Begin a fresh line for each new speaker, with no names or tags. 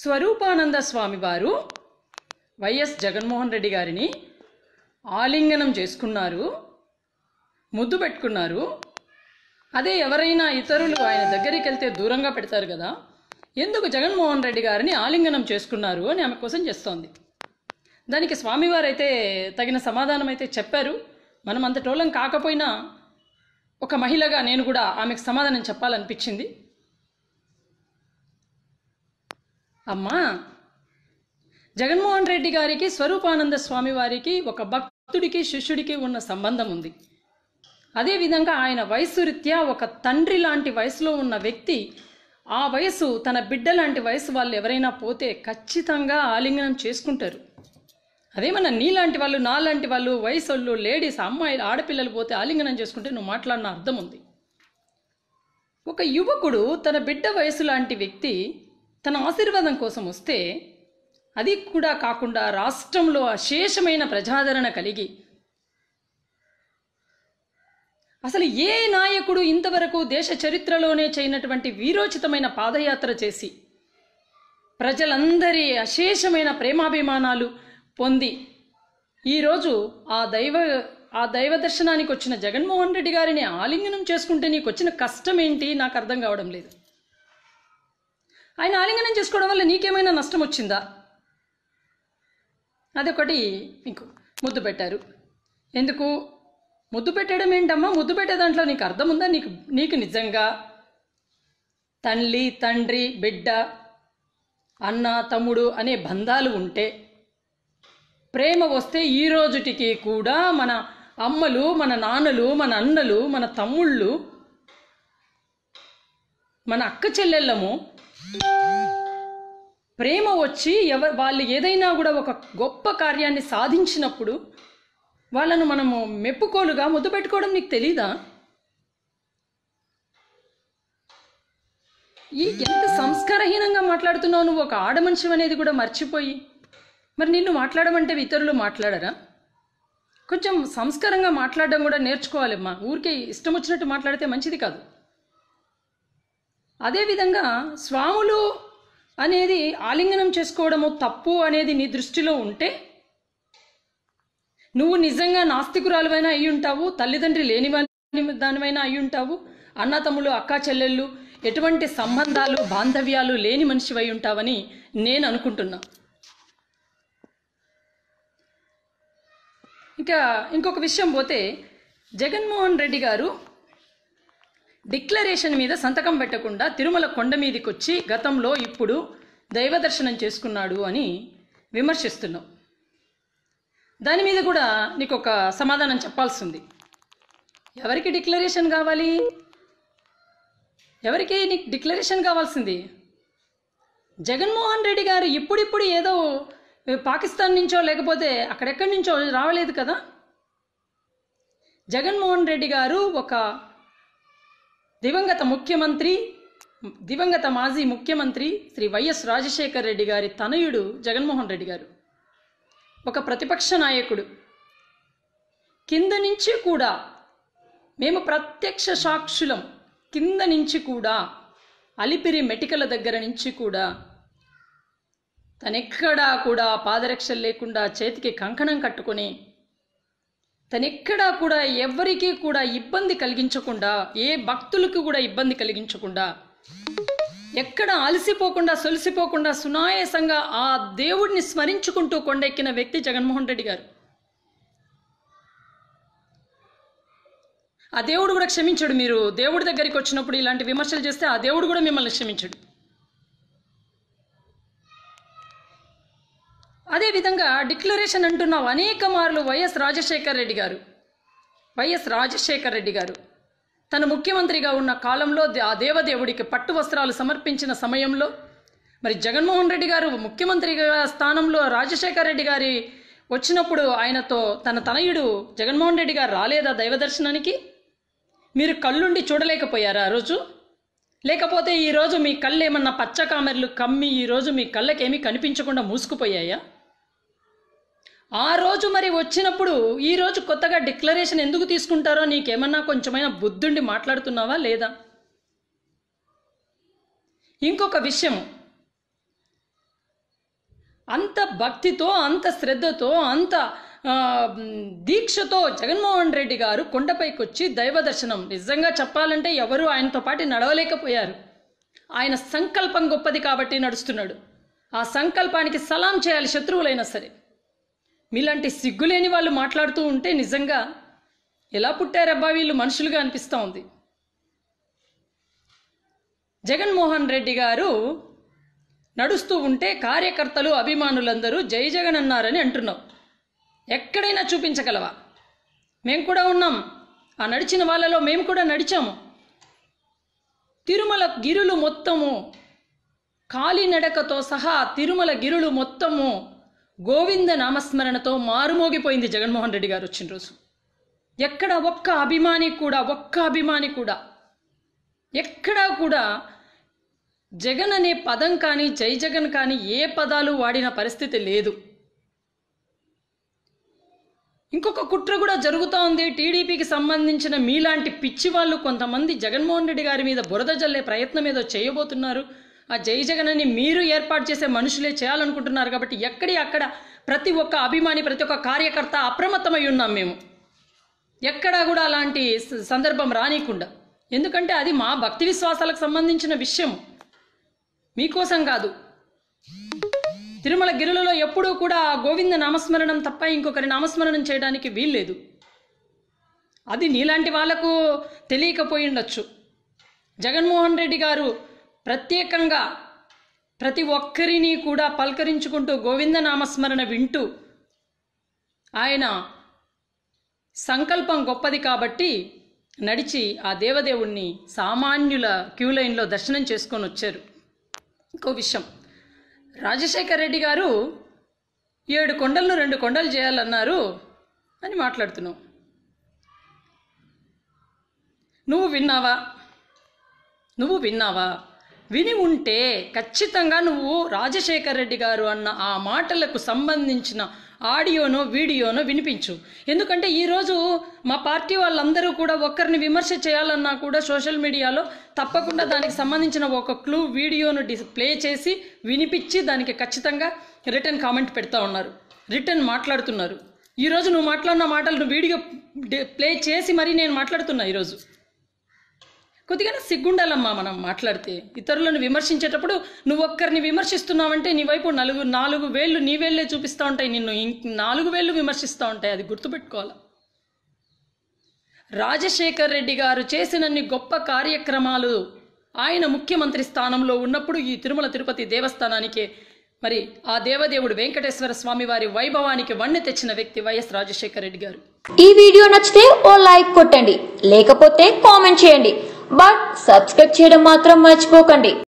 స్వరూపానంద స్వామి వారు వైఎస్ జగన్మోహన్ రెడ్డి గారిని ఆలింగనం చేసుకున్నారు ముద్దు పెట్టుకున్నారు అదే ఎవరైనా ఇతరులు ఆయన దగ్గరికి వెళ్తే దూరంగా పెడతారు కదా ఎందుకు జగన్మోహన్ రెడ్డి గారిని ఆలింగనం చేసుకున్నారు అని ఆమె క్వశ్చన్ చేస్తోంది దానికి స్వామివారు అయితే తగిన సమాధానం అయితే చెప్పారు మనం అంతటోళం కాకపోయినా ఒక మహిళగా నేను కూడా ఆమెకు సమాధానం చెప్పాలనిపించింది అమ్మా జగన్మోహన్ రెడ్డి గారికి స్వరూపానంద స్వామి వారికి ఒక భక్తుడికి శిష్యుడికి ఉన్న సంబంధం ఉంది అదేవిధంగా ఆయన వయసు రీత్యా ఒక తండ్రి లాంటి వయసులో ఉన్న వ్యక్తి ఆ వయసు తన బిడ్డ లాంటి వయసు వాళ్ళు ఎవరైనా పోతే ఖచ్చితంగా ఆలింగనం చేసుకుంటారు అదేమన్నా నీలాంటి వాళ్ళు నాలాంటి వాళ్ళు వయసు వాళ్ళు లేడీస్ అమ్మాయిలు ఆడపిల్లలు పోతే ఆలింగనం చేసుకుంటే నువ్వు మాట్లాడిన అర్థం ఉంది ఒక యువకుడు తన బిడ్డ వయసు లాంటి వ్యక్తి తన ఆశీర్వాదం కోసం వస్తే అది కూడా కాకుండా రాష్ట్రంలో అశేషమైన ప్రజాదరణ కలిగి అసలు ఏ నాయకుడు ఇంతవరకు దేశ చరిత్రలోనే చేయనటువంటి వీరోచితమైన పాదయాత్ర చేసి ప్రజలందరి అశేషమైన ప్రేమాభిమానాలు పొంది ఈరోజు ఆ దైవ ఆ దైవ దర్శనానికి వచ్చిన జగన్మోహన్ రెడ్డి గారిని ఆలింగనం చేసుకుంటే నీకు వచ్చిన కష్టం ఏంటి నాకు అర్థం కావడం లేదు ఆయన ఆలింగనం చేసుకోవడం వల్ల నీకేమైనా నష్టం వచ్చిందా అదొకటి మీకు ముద్దు పెట్టారు ఎందుకు ముద్దు పెట్టడం ఏంటమ్మా ముద్దు పెట్టే దాంట్లో నీకు అర్థం ఉందా నీకు నీకు నిజంగా తల్లి తండ్రి బిడ్డ అన్న తమ్ముడు అనే బంధాలు ఉంటే ప్రేమ వస్తే ఈ రోజుటికి కూడా మన అమ్మలు మన నాన్నలు మన అన్నలు మన తమ్ముళ్ళు మన అక్క చెల్లెళ్ళము ప్రేమ వచ్చి ఎవ వాళ్ళు ఏదైనా కూడా ఒక గొప్ప కార్యాన్ని సాధించినప్పుడు వాళ్ళను మనము మెప్పుకోలుగా ముద్దు పెట్టుకోవడం నీకు తెలీదా ఈ ఎంత సంస్కారహీనంగా మాట్లాడుతున్నావు నువ్వు ఒక ఆడ మనిషి అనేది కూడా మర్చిపోయి మరి నిన్ను మాట్లాడమంటే ఇతరులు మాట్లాడరా కొంచెం సంస్కారంగా మాట్లాడడం కూడా నేర్చుకోవాలమ్మా ఊరికే ఇష్టం వచ్చినట్టు మాట్లాడితే మంచిది కాదు అదేవిధంగా స్వాములు అనేది ఆలింగనం చేసుకోవడము తప్పు అనేది నీ దృష్టిలో ఉంటే నువ్వు నిజంగా నాస్తికురాలువైనా అయి ఉంటావు తల్లిదండ్రి లేని దానివైనా అయి ఉంటావు అన్న తమ్ములు అక్క చెల్లెళ్ళు ఎటువంటి సంబంధాలు బాంధవ్యాలు లేని మనిషివై ఉంటావని నేను అనుకుంటున్నా ఇంకా ఇంకొక విషయం పోతే జగన్మోహన్ రెడ్డి గారు డిక్లరేషన్ మీద సంతకం పెట్టకుండా తిరుమల కొండ మీదకి వచ్చి గతంలో ఇప్పుడు దైవ దర్శనం చేసుకున్నాడు అని విమర్శిస్తున్నాం దాని మీద కూడా నీకు ఒక సమాధానం చెప్పాల్సి ఉంది ఎవరికి డిక్లరేషన్ కావాలి ఎవరికి నీకు డిక్లరేషన్ కావాల్సింది జగన్మోహన్ రెడ్డి గారు ఇప్పుడిప్పుడు ఏదో పాకిస్తాన్ నుంచో లేకపోతే అక్కడెక్కడి నుంచో రావలేదు కదా జగన్మోహన్ రెడ్డి గారు ఒక దివంగత ముఖ్యమంత్రి దివంగత మాజీ ముఖ్యమంత్రి శ్రీ వైఎస్ రాజశేఖర్ రెడ్డి గారి తనయుడు జగన్మోహన్ రెడ్డి గారు ఒక ప్రతిపక్ష నాయకుడు కింద నుంచి కూడా మేము ప్రత్యక్ష సాక్షులం కింద నుంచి కూడా అలిపిరి మెటికల దగ్గర నుంచి కూడా తనెక్కడా కూడా పాదరక్షలు లేకుండా చేతికి కంకణం కట్టుకొని తనెక్కడా కూడా ఎవ్వరికీ కూడా ఇబ్బంది కలిగించకుండా ఏ భక్తులకు కూడా ఇబ్బంది కలిగించకుండా ఎక్కడ అలసిపోకుండా సొలిసిపోకుండా సునాయాసంగా ఆ దేవుడిని స్మరించుకుంటూ కొండెక్కిన వ్యక్తి జగన్మోహన్ రెడ్డి గారు ఆ దేవుడు కూడా క్షమించడు మీరు దేవుడి దగ్గరికి వచ్చినప్పుడు ఇలాంటి విమర్శలు చేస్తే ఆ దేవుడు కూడా మిమ్మల్ని క్షమించడు అదేవిధంగా డిక్లరేషన్ అంటున్నావు అనేక మార్లు వైఎస్ రాజశేఖర్ రెడ్డి గారు వైఎస్ రాజశేఖర్ రెడ్డి గారు తను ముఖ్యమంత్రిగా ఉన్న కాలంలో దే- ఆ దేవదేవుడికి పట్టు వస్త్రాలు సమర్పించిన సమయంలో మరి జగన్మోహన్ రెడ్డి గారు ముఖ్యమంత్రిగా స్థానంలో రాజశేఖర్ రెడ్డి గారి వచ్చినప్పుడు ఆయనతో తన తనయుడు జగన్మోహన్ రెడ్డి గారు రాలేదా దైవ దర్శనానికి మీరు కళ్ళుండి చూడలేకపోయారా ఆ రోజు లేకపోతే ఈరోజు మీ కళ్ళు ఏమన్నా పచ్చ కామెర్లు కమ్మి ఈరోజు మీ కళ్ళకేమీ కనిపించకుండా మూసుకుపోయాయా ఆ రోజు మరి వచ్చినప్పుడు ఈ రోజు కొత్తగా డిక్లరేషన్ ఎందుకు తీసుకుంటారో నీకేమన్నా కొంచెమైనా బుద్ధుండి మాట్లాడుతున్నావా లేదా ఇంకొక విషయం అంత భక్తితో అంత శ్రద్ధతో అంత ఆ, మ్, దీక్షతో జగన్మోహన్ రెడ్డి గారు కొండపైకి వచ్చి దైవ దర్శనం నిజంగా చెప్పాలంటే ఎవరు ఆయనతో పాటు నడవలేకపోయారు ఆయన సంకల్పం గొప్పది కాబట్టి నడుస్తున్నాడు ఆ సంకల్పానికి సలాం చేయాలి శత్రువులైనా సరే మీలాంటి సిగ్గులేని వాళ్ళు మాట్లాడుతూ ఉంటే నిజంగా ఎలా పుట్టారబ్బా వీళ్ళు మనుషులుగా అనిపిస్తూ ఉంది జగన్మోహన్ రెడ్డి గారు నడుస్తూ ఉంటే కార్యకర్తలు అభిమానులందరూ జై జగన్ అన్నారని అంటున్నావు ఎక్కడైనా చూపించగలవా మేము కూడా ఉన్నాం ఆ నడిచిన వాళ్ళలో మేము కూడా నడిచాము తిరుమల గిరులు మొత్తము కాలినడకతో సహా తిరుమల గిరులు మొత్తము గోవింద నామస్మరణతో మారుమోగిపోయింది జగన్మోహన్ రెడ్డి గారు వచ్చిన రోజు ఎక్కడ ఒక్క అభిమాని కూడా ఒక్క అభిమాని కూడా ఎక్కడా కూడా జగన్ అనే పదం కానీ జై జగన్ కానీ ఏ పదాలు వాడిన పరిస్థితి లేదు ఇంకొక కుట్ర కూడా జరుగుతూ ఉంది టీడీపీకి సంబంధించిన మీలాంటి పిచ్చి వాళ్ళు కొంతమంది జగన్మోహన్ రెడ్డి గారి మీద బురద జల్లే ప్రయత్నం ఏదో చేయబోతున్నారు ఆ జై జగన్ అని మీరు ఏర్పాటు చేసే మనుషులే చేయాలనుకుంటున్నారు కాబట్టి ఎక్కడి అక్కడ ప్రతి ఒక్క అభిమాని ప్రతి ఒక్క కార్యకర్త అప్రమత్తమై ఉన్నాం మేము ఎక్కడా కూడా అలాంటి స- సందర్భం రానియకుండా ఎందుకంటే అది మా భక్తి విశ్వాసాలకు సంబంధించిన విషయం మీకోసం కాదు తిరుమల గిరులలో ఎప్పుడూ కూడా ఆ గోవింద నామస్మరణం తప్ప ఇంకొకరి నామస్మరణం చేయడానికి వీల్లేదు అది నీలాంటి వాళ్లకు తెలియకపోయి ఉండొచ్చు జగన్మోహన్ రెడ్డి గారు ప్రత్యేకంగా ప్రతి ఒక్కరిని కూడా పలకరించుకుంటూ గోవింద నామస్మరణ వింటూ ఆయన సంకల్పం గొప్పది కాబట్టి నడిచి ఆ దేవదేవుణ్ణి సామాన్యుల క్యూ లైన్లో దర్శనం చేసుకొని వచ్చారు ఇంకో విషయం రాజశేఖర్ రెడ్డి గారు ఏడు కొండలను రెండు కొండలు చేయాలన్నారు అని మాట్లాడుతున్నావు నువ్వు విన్నావా నువ్వు విన్నావా విని ఉంటే ఖచ్చితంగా నువ్వు రాజశేఖర్ రెడ్డి గారు అన్న ఆ మాటలకు సంబంధించిన ఆడియోనో వీడియోనో వినిపించు ఎందుకంటే ఈరోజు మా పార్టీ వాళ్ళందరూ కూడా ఒక్కరిని విమర్శ చేయాలన్నా కూడా సోషల్ మీడియాలో తప్పకుండా దానికి సంబంధించిన ఒక క్లూ వీడియోను డిస్ప్లే చేసి వినిపించి దానికి ఖచ్చితంగా రిటర్న్ కామెంట్ పెడతా ఉన్నారు రిటర్న్ మాట్లాడుతున్నారు ఈరోజు నువ్వు మాట్లాడిన మాటలు నువ్వు వీడియో డి- ప్లే చేసి మరీ నేను మాట్లాడుతున్నా ఈరోజు కొద్దిగా సిగ్గుండాలమ్మా మనం మాట్లాడితే ఇతరులను విమర్శించేటప్పుడు నువ్వు ఒక్కరిని విమర్శిస్తున్నావంటే నీ వైపు నలుగు నాలుగు వేళ్ళు నీ వేళ్ళే చూపిస్తూ ఉంటాయి నిన్ను ఇంక నాలుగు వేళ్ళు విమర్శిస్తూ ఉంటాయి అది గుర్తుపెట్టుకోవాలి రాజశేఖర్ రెడ్డి గారు చేసినన్ని గొప్ప కార్యక్రమాలు ఆయన ముఖ్యమంత్రి స్థానంలో ఉన్నప్పుడు ఈ తిరుమల తిరుపతి దేవస్థానానికి మరి ఆ దేవదేవుడు వెంకటేశ్వర స్వామి వారి వైభవానికి వన్నె తెచ్చిన వ్యక్తి వైఎస్ రాజశేఖర రెడ్డి గారు
ఈ వీడియో నచ్చితే ఓ లైక్ కొట్టండి లేకపోతే కామెంట్ చేయండి బట్ సబ్స్క్రైబ్ చేయడం మాత్రం మర్చిపోకండి